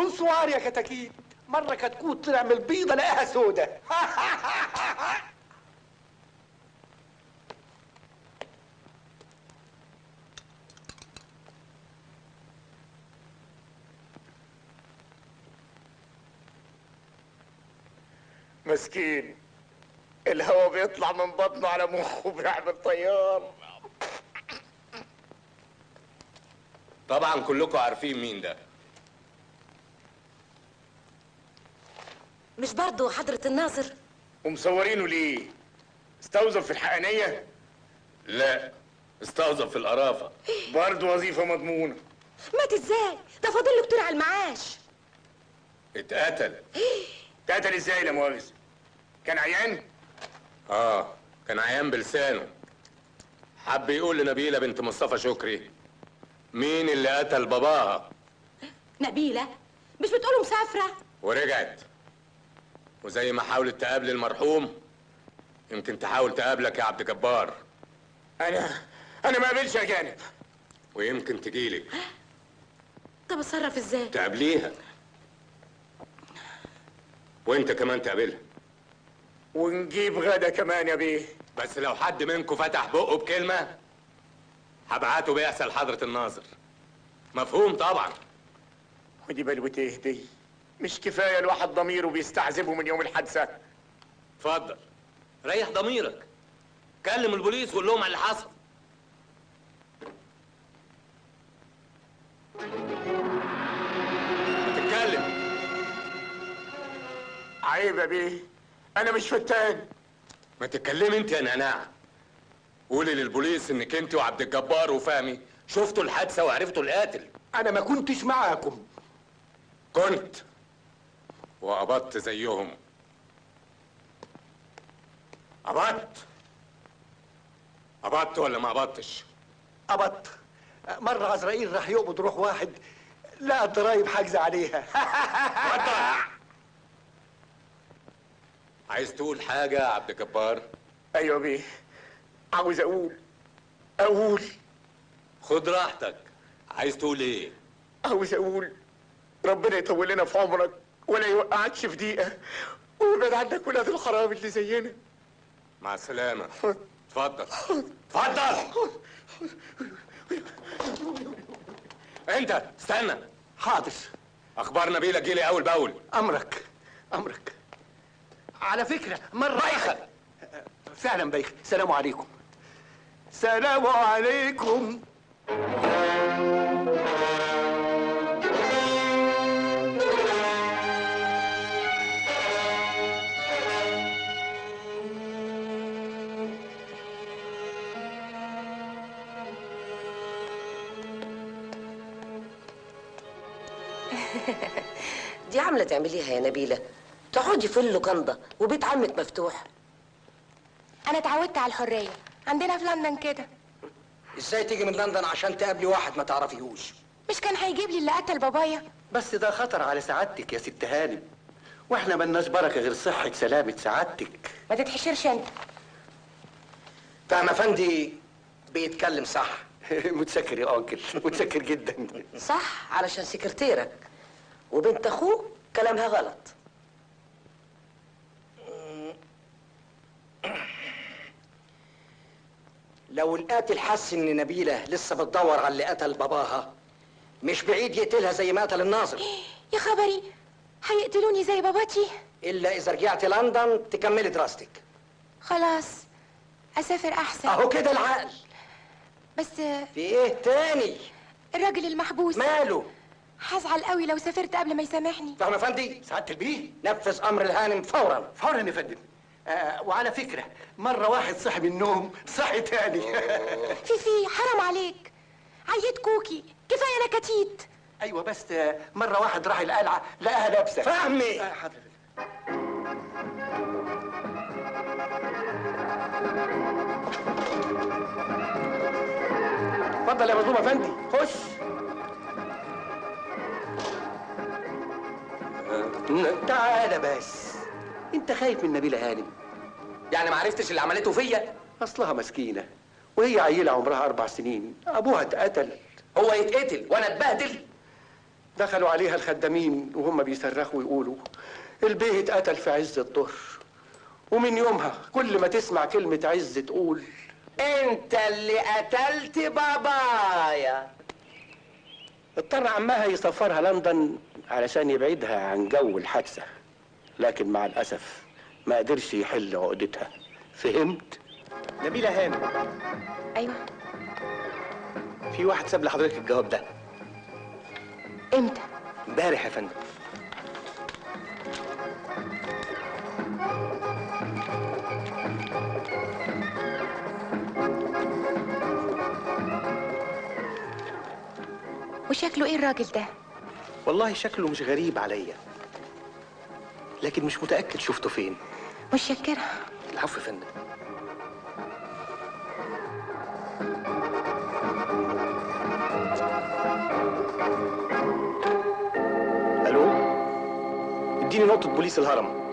بونسوار يا كتاكيت مرة كتكوت طلع من البيضة لقاها سودة مسكين الهوا بيطلع من بطنه على مخه بيعمل طيار طبعا كلكم عارفين مين ده مش برضو حضرة الناظر ومصورينه ليه استوظف في الحقانية لا استوظف في القرافة برضه وظيفة مضمونة مات ازاي ده فاضل له كتير على المعاش اتقتل اتقتل ازاي لا مؤاخذة كان عيان اه كان عيان بلسانه حب يقول لنبيلة بنت مصطفى شكري مين اللي قتل باباها نبيلة مش بتقولوا مسافرة ورجعت وزي ما حاولت تقابل المرحوم يمكن تحاول تقابلك يا عبد جبار انا انا ما قابلش اجانب ويمكن تجيلك طب اتصرف ازاي تقابليها وانت كمان تقابلها ونجيب غدا كمان يا بيه بس لو حد منكم فتح بقه بكلمة هبعته بعثة لحضرة الناظر مفهوم طبعا ودي بلوة ايه دي مش كفاية الواحد ضميره بيستعذبه من يوم الحادثة اتفضل ريح ضميرك كلم البوليس وقول لهم على اللي حصل تتكلم عيب يا بيه انا مش فتان ما تتكلمي انت يا نعناع قولي للبوليس انك انت وعبد الجبار وفهمي شفتوا الحادثه وعرفتوا القاتل انا ما كنتش معاكم كنت وقبضت زيهم قبضت قبضت ولا ما قبضتش قبضت مرة عزرائيل راح يقبض روح واحد لا الضرايب حاجزة عليها عايز تقول حاجه يا عبد الجبار ايوه بيه عاوز اقول اقول خد راحتك عايز تقول ايه عاوز اقول ربنا يطول لنا في عمرك ولا يوقعكش في دقيقة ويبعد عنك ولاد الحرام اللي زينا مع السلامه اتفضل اتفضل انت استنى حاضر اخبار نبيله جيلي اول باول امرك امرك على فكرة مرة بايخة. فعلا بايخ سلام عليكم سلام عليكم دي عاملة تعمليها يا نبيلة تقعدي في اللوكاندا وبيت عمك مفتوح انا اتعودت على الحريه عندنا في لندن كده ازاي تيجي من لندن عشان تقابلي واحد ما تعرفيهوش مش كان هيجيب لي اللي قتل بابايا بس ده خطر على سعادتك يا ست هانم واحنا ملناش بركة غير صحة سلامة سعادتك ما تتحشرش انت فهم افندي بيتكلم صح متشكر يا انكل متشكر جدا صح علشان سكرتيرك وبنت اخوه كلامها غلط لو القاتل حس ان نبيله لسه بتدور على اللي قتل باباها مش بعيد يقتلها زي ما قتل الناظر يا خبري هيقتلوني زي باباتي الا اذا رجعت لندن تكملي دراستك خلاص اسافر احسن اهو كده العقل بس في ايه تاني الراجل المحبوس ماله هزعل قوي لو سافرت قبل ما يسامحني فاهم افندي سعادة البيه نفذ امر الهانم فورا فورا يا فندم آه وعلى فكرة مرة واحد صحي من النوم صحي تاني في في حرام عليك عيت كوكي كفايه نكاتيت ايوه بس آه، مرة واحد راح القلعة لقاها لابسة فهمي آه، حاضر اتفضل يا مظلوم افندي خش تعالى بس انت خايف من نبيلة هانم يعني ما عرفتش اللي عملته فيا اصلها مسكينة وهي عيلة عمرها اربع سنين ابوها اتقتل هو يتقتل وانا اتبهدل دخلوا عليها الخدامين وهم بيصرخوا ويقولوا البيه اتقتل في عز الظهر ومن يومها كل ما تسمع كلمة عز تقول انت اللي قتلت بابايا اضطر عمها يسافرها لندن علشان يبعدها عن جو الحادثة لكن مع الأسف ما قدرش يحل عقدتها فهمت؟ نبيلة هانم ايوه في واحد ساب لحضرتك الجواب ده امتى امبارح يا فندم وشكله ايه الراجل ده والله شكله مش غريب عليا لكن مش متأكد شفته فين متشكره العفو يا فندم الو اديني نقطة بوليس الهرم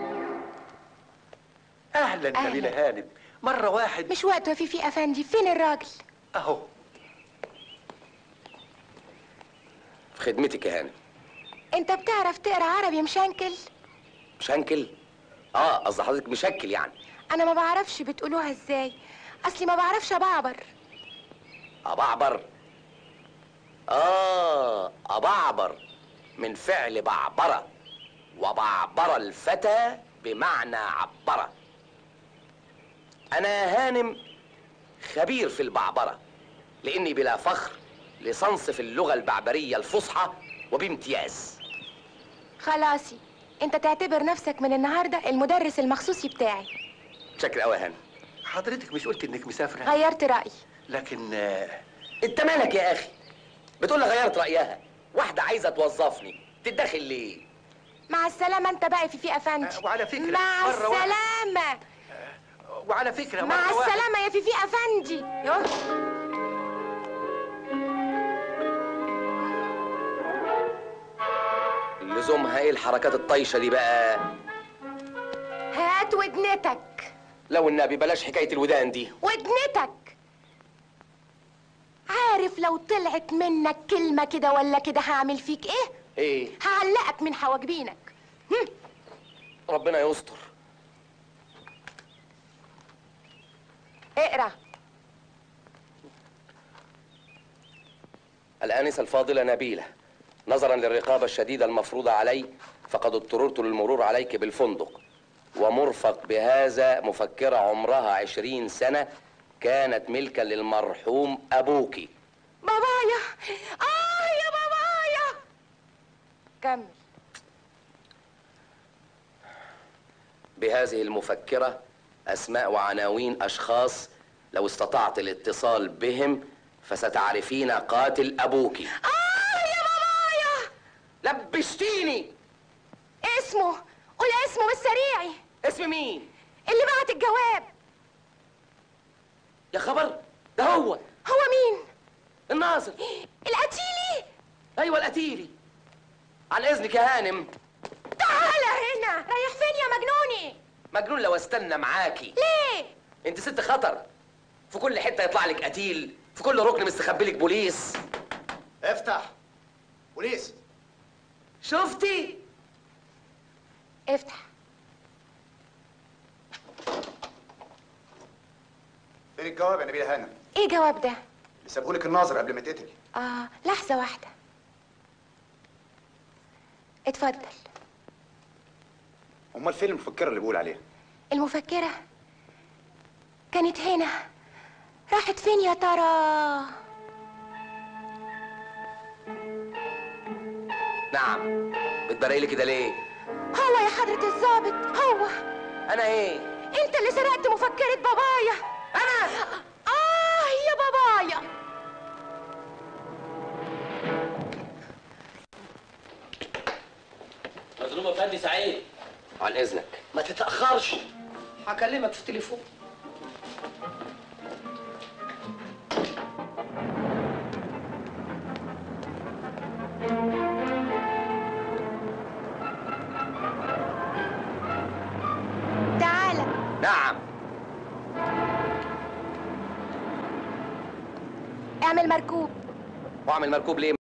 أهلا أهلاً. نبيلة هانم مرة واحد مش وقته يا فيفي افندي فين الراجل أهو في خدمتك يا هانم انت بتعرف تقرا عربي مشنكل مشنكل اه قصد حضرتك مشكل يعني انا ما بعرفش بتقولوها ازاي اصلي ما بعرفش ابعبر أبعبر آه أبعبر من فعل بعبرة وبعبر الفتى بمعنى عبرة أنا يا هانم خبير في البعبرة لأني بلا فخر لصنص في اللغة البعبرية الفصحى وبامتياز خلاصي انت تعتبر نفسك من النهارده المدرس المخصوصي بتاعي شكرا أوي يا هانم حضرتك مش قلت إنك مسافرة غيرت رايي لكن آه، أنت مالك يا أخي بتقول لي غيرت رأيها واحدة عايزة توظفني تتدخل ليه مع السلامه انت بقى في في افندي آه، وعلى فكرة مع مرة واحدة- السلامه وعلى فكرة مع مرة واحد- السلامه يا فيفي افندي يوه. لزومها ايه الحركات الطايشه دي بقى هات ودنتك لو النبي بلاش حكايه الودان دي ودنتك عارف لو طلعت منك كلمة كده ولا كده هعمل فيك ايه؟ ايه هعلقك من حواجبينك هم. ربنا يستر اقرا الآنسة الفاضلة نبيلة نظرا للرقابة الشديدة المفروضة علي فقد اضطررت للمرور عليك بالفندق ومرفق بهذا مفكرة عمرها عشرين سنة كانت ملكا للمرحوم أبوكي بابايا اه يا بابايا كمل بهذه المفكرة أسماء وعناوين أشخاص لو استطعت الاتصال بهم فستعرفين قاتل أبوكي اه يا بابايا لبشتيني اسمه قول اسمه بالسريع اسم مين؟ اللي بعت الجواب يا خبر ده هو هو مين؟ الناظر القتيلي ايوه القتيلي عن اذنك يا هانم تعالى هنا رايح فين يا مجنوني؟ مجنون لو استنى معاكي ليه؟ انت ست خطر في كل حته يطلع لك قتيل في كل ركن مستخبي لك بوليس افتح بوليس شفتي افتح فين الجواب يا نبيلة هانم ايه جواب ده؟ اللي سابهولك الناظر قبل ما تقتل اه لحظة واحدة اتفضل امال فين المفكرة اللي بقول عليها المفكرة كانت هنا راحت فين يا ترى؟ نعم بتبرقي لي كده ليه هو يا حضرة الضابط هو انا ايه انت اللي سرقت مفكرة بابايا انا اه يا بابايا مظلوم افندي سعيد عن اذنك ما تتأخرش هكلمك في التليفون تعالى نعم اعمل مركوب واعمل مركوب ليه